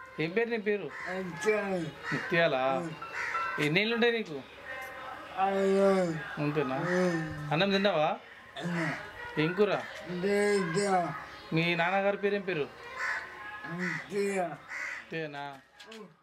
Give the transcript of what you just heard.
ఏం పేరు నీ పేరు నిత్యాలా ఎన్నేళ్ళు ఉంటాయి నీకు అంతేనా అన్నం తిన్నావా ఏం కూర మీ నాన్నగారి పేరు ఏం పేరు అంతేనా